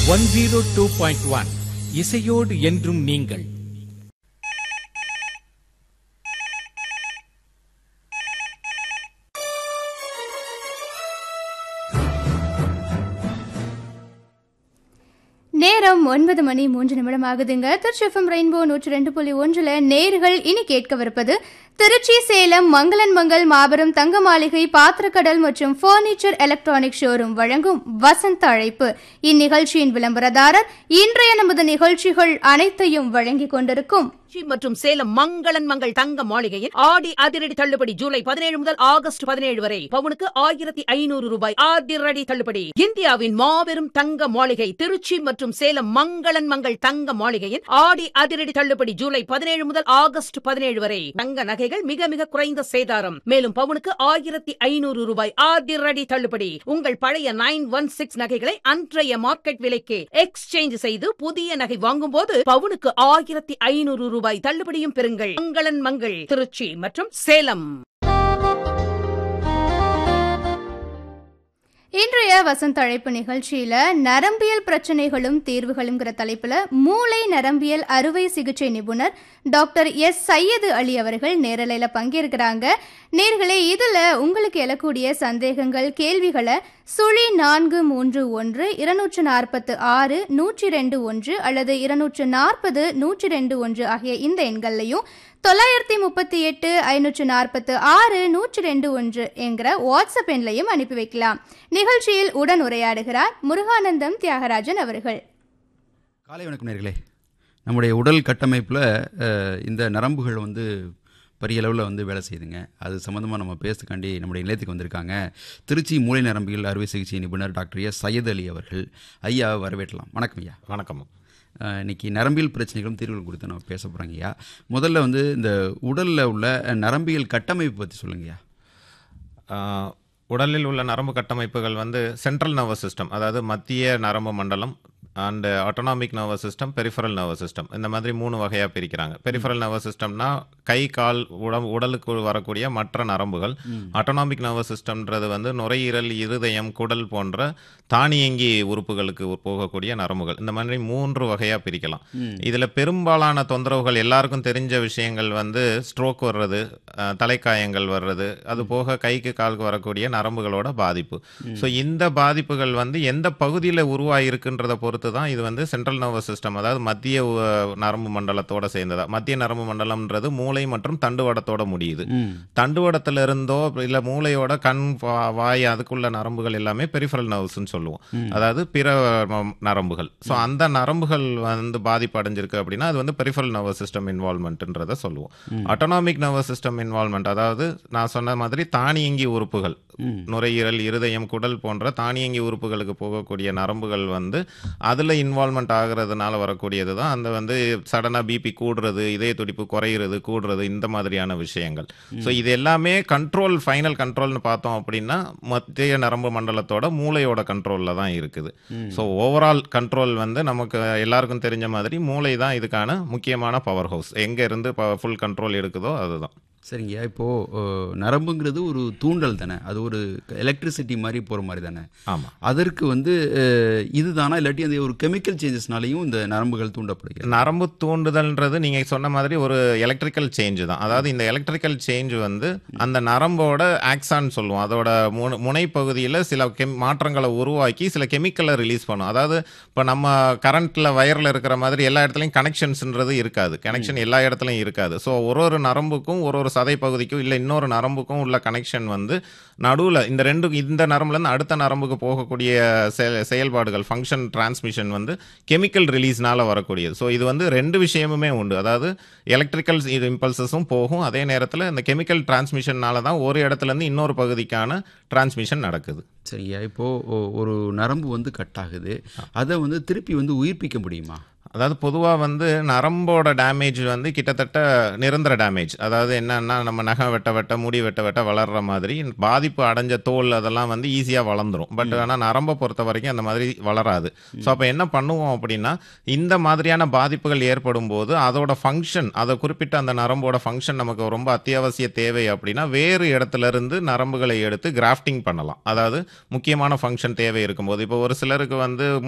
one zero two point one இசையோடு என்றும் நீங்கள் நேரம் ஒன்பது மணி மூன்று நிமிடம் ஆகுதுங்க திருச்சிஎஃப்எம் ரெயின்போ நூற்றி ரெண்டு புள்ளி ஒன்றுல நேர்கள் இனி கேட்கவிருப்பது திருச்சி சேலம் மங்களன் மங்கள் மாபெரும் தங்க மாளிகை பாத்திரக்கடல் மற்றும் பர்னிச்சர் எலக்ட்ரானிக் ஷோரூம் வழங்கும் வசந்த அழைப்பு இந்நிகழ்ச்சியின் விளம்பரதாரர் இன்றைய நமது நிகழ்ச்சிகள் அனைத்தையும் வழங்கிக் கொண்டிருக்கும் திருச்சி மற்றும் சேலம் மங்களன் மங்கள் தங்க மாளிகையில் ஆடி அதிரடி தள்ளுபடி ஜூலை பதினேழு முதல் ஆகஸ்ட் பதினேழு வரை பவுனுக்கு ஆயிரத்தி ஐநூறு ரூபாய் அதிரடி தள்ளுபடி இந்தியாவின் மாபெரும் தங்க மாளிகை திருச்சி மற்றும் சேலம் மங்களன் மங்கள் தங்க மாளிகையில் ஆடி அதிரடி தள்ளுபடி ஜூலை பதினேழு முதல் ஆகஸ்ட் பதினேழு வரை தங்க நகைகள் மிக மிக குறைந்த சேதாரம் மேலும் பவுனுக்கு ஆயிரத்தி ஐநூறு ரூபாய் அதிரடி தள்ளுபடி உங்கள் பழைய நைன் ஒன் சிக்ஸ் நகைகளை அன்றைய மார்க்கெட் விலைக்கு எக்ஸ்சேஞ்ச் செய்து புதிய நகை வாங்கும் போது பவுனுக்கு ஆயிரத்தி ஐநூறு ரூபாய் தள்ளுபடியும் பெறுங்கள் மங்களன் மங்கள் திருச்சி மற்றும் சேலம் இன்றைய வசந்த அழைப்பு நிகழ்ச்சியில நரம்பியல் பிரச்சனைகளும் தீர்வுகளுங்கிற தலைப்புல மூளை நரம்பியல் அறுவை சிகிச்சை நிபுணர் டாக்டர் எஸ் சையது அலி அவர்கள் நேரலையில பங்கேற்கிறாங்க நேர்களே இதுல உங்களுக்கு எழக்கூடிய சந்தேகங்கள் கேள்விகளை சுழி நான்கு மூன்று ஒன்று இருநூற்று நாற்பத்து ஆறு நூற்றி ரெண்டு ஒன்று அல்லது இருநூற்று நாற்பது நூற்றி ரெண்டு ஒன்று ஆகிய இந்த எண்கள்லையும் தொள்ளாயிரத்தி முப்பத்தி எட்டு ஐநூற்று நாற்பத்து ஆறு நூற்றி ரெண்டு ஒன்று என்கிற வாட்ஸ்அப் எண்லையும் அனுப்பி வைக்கலாம் நிகழ்ச்சியில் உடன் உரையாடுகிறார் முருகானந்தம் தியாகராஜன் அவர்கள் காலை வணக்கம் நேர்களே நம்முடைய உடல் கட்டமைப்பில் அஹ், இந்த நரம்புகள் வந்து பெரிய அளவில் வந்து வேலை செய்யுதுங்க அது சம்மந்தமாக நம்ம பேசுறதுக்காண்டி நம்முடைய நிலையத்துக்கு வந்திருக்காங்க திருச்சி மூளை நரம்பியல் அறுவை சிகிச்சை நிபுணர் டாக்டர் எஸ் சையத் அலி அவர்கள் ஐயா வரவேற்றலாம் வணக்கம் ஐயா வணக்கம் அஹ், இன்னைக்கு நரம்பியல் பிரச்சனைகளும் தீர்வுகள் குறித்து நம்ம பேச போகிறோங்க ஐயா முதல்ல வந்து இந்த உடலில் உள்ள நரம்பியல் கட்டமைப்பு பற்றி சொல்லுங்கய்யா ஆஹ், உடலில் உள்ள நரம்பு கட்டமைப்புகள் வந்து சென்ட்ரல் நர்வஸ் சிஸ்டம் அதாவது மத்திய நரம்பு மண்டலம் and autonomic nervous system peripheral nervous system இந்த மாதிரி மூணு வகையாக பிரிக்கிறாங்க பெரிஃபரல் நர்வஸ் சிஸ்டம்னா கை கால் உடம்பு உடலுக்கு வரக்கூடிய மற்ற நரம்புகள் ஆட்டோனாமிக் நர்வஸ் சிஸ்டம்ன்றது வந்து நுரையீரல் இருதயம் குடல் போன்ற தானியங்கி உறுப்புகளுக்கு போகக்கூடிய நரம்புகள் இந்த மாதிரி மூன்று வகையாக பிரிக்கலாம் இதில் பெரும்பாலான தொந்தரவுகள் எல்லாருக்கும் தெரிஞ்ச விஷயங்கள் வந்து ஸ்ட்ரோக் வர்றது அஹ், தலைக்காயங்கள் வர்றது அது போக கைக்கு காலுக்கு வரக்கூடிய நரம்புகளோட பாதிப்பு ஸோ இந்த பாதிப்புகள் வந்து எந்த பகுதியில் உருவாயிருக்குன்றதை பொறுத்து தான் இது வந்து சென்ட்ரல் நர்வஸ் சிஸ்டம் அதாவது மத்திய அஹ், நரம்பு மண்டலத்தோட சேர்ந்ததா மத்திய நரம்பு மண்டலம்ன்றது மூளை மற்றும் தண்டுவடத்தோட முடியுது தண்டுவடத்துல இருந்தோ இல்ல மூளையோட கண் வா- வாய் அதுக்குள்ள நரம்புகள் எல்லாமே பெரிஃபரல் நர்வ்ஸ்னு சொல்லுவோம் அதாவது பிற ம- நரம்புகள் ஸோ அந்த நரம்புகள் வந்து பாதிப்பு அடைஞ்சிருக்கு அப்படின்னா அது வந்து பெரிஃபரல் நர்வஸ் சிஸ்டம் இன்வால்மெண்ட்ன்றத சொல்லுவோம் ஆட்டோனாமிக் நர்வஸ் சிஸ்டம் இன்வால்மெண்ட் அதாவது நான் சொன்ன மாதிரி தானியங்கி உறுப்புகள் நுரையீரல் இருதயம் குடல் போன்ற தானியங்கி உறுப்புகளுக்கு போகக்கூடிய நரம்புகள் வந்து அதில் இன்வால்மெண்ட் ஆகுறதுனால வரக்கூடியது தான் அந்த வந்து சடனாக பிபி கூடுறது இதய துடிப்பு குறையிறது கூடுறது இந்த மாதிரியான விஷயங்கள் ஸோ இது எல்லாமே கண்ட்ரோல் ஃபைனல் கண்ட்ரோல்னு பார்த்தோம் அப்படின்னா மத்திய நரம்பு மண்டலத்தோட மூளையோட கண்ட்ரோலில் தான் இருக்குது ஸோ ஓவரால் கண்ட்ரோல் வந்து நமக்கு எல்லாருக்கும் தெரிஞ்ச மாதிரி மூளை தான் இதுக்கான முக்கியமான பவர் ஹவுஸ் எங்கே இருந்து ஃபுல் கண்ட்ரோல் எடுக்குதோ அதுதான் சரிங்கய்யா இப்போது நரம்புங்கிறது ஒரு தூண்டல் தானே அது ஒரு எலக்ட்ரிசிட்டி மாதிரி போகிற மாதிரி தானே ஆமாம் அதற்கு வந்து அஹ், இதுதானா இல்லாட்டி அந்த ஒரு கெமிக்கல் சேஞ்சஸ்னாலையும் இந்த நரம்புகள் தூண்டப்படுகிறது நரம்பு தூண்டுதல்ன்றது நீங்க சொன்ன மாதிரி ஒரு எலக்ட்ரிக்கல் சேஞ்ச் தான் அதாவது இந்த எலக்ட்ரிக்கல் சேஞ்ச் வந்து அந்த நரம்போட ஆக்சான் சொல்லுவோம் அதோட முனை- முனைப்பகுதியில் சில கெம் மாற்றங்களை உருவாக்கி சில கெமிக்கலை ரிலீஸ் பண்ணும் அதாவது இப்போ நம்ம கரண்ட்ல வயர்ல இருக்கிற மாதிரி எல்லா இடத்துலையும் கனெக்ஷன்ஸ்ன்றது இருக்காது கனெக்ஷன் எல்லா இடத்துலையும் இருக்காது ஸோ ஒரு ஒரு நரம்புக்கும் ஒரு ஒரு சதை பகுதிக்கும் இல்லை இன்னொரு நரம்புக்கும் உள்ள கனெக்ஷன் வந்து நடுவில் இந்த ரெண்டு இந்த நரம்புலேருந்து அடுத்த நரம்புக்கு போகக்கூடிய செய- செயல்பாடுகள் ஃபங்க்ஷன் டிரான்ஸ்மிஷன் வந்து கெமிக்கல் ரிலீஸ்னால வரக்கூடியது ஸோ இது வந்து ரெண்டு விஷயமுமே உண்டு அதாவது எலக்ட்ரிக்கல் இம்பல்சஸும் போகும் அதே நேரத்தில் இந்த கெமிக்கல் டிரான்ஸ்மிஷன்னால தான் ஒரு இடத்துலேருந்து இன்னொரு பகுதிக்கான டிரான்ஸ்மிஷன் நடக்குது சரியா இப்போது ஒரு நரம்பு வந்து கட் ஆகுது அதை வந்து திருப்பி வந்து உயிர்ப்பிக்க முடியுமா அதாவது பொதுவாக வந்து நரம்போட டேமேஜ் வந்து கிட்டத்தட்ட நிரந்தர டேமேஜ் அதாவது என்னன்னா நம்ம நகம் வெட்ட வெட்ட முடி வெட்ட வெட்ட வளர்ற மாதிரி பாதிப்பு அடைஞ்ச தோல் அதெல்லாம் வந்து ஈஸியாக வளர்ந்துரும் பட் ஆனால் நரம்பை பொறுத்த வரைக்கும் அந்த மாதிரி வளராது ஸோ அப்போ என்ன பண்ணுவோம் அப்படின்னா இந்த மாதிரியான பாதிப்புகள் ஏற்படும் போது அதோட ஃபங்க்ஷன் அதை குறிப்பிட்ட அந்த நரம்போட ஃபங்க்ஷன் நமக்கு ரொம்ப அத்தியாவசிய தேவை அப்படின்னா வேறு இடத்துல இருந்து நரம்புகளை எடுத்து கிராஃப்டிங் பண்ணலாம் அதாவது முக்கியமான ஃபங்க்ஷன் தேவை இருக்கும்போது இப்போ ஒரு சிலருக்கு வந்து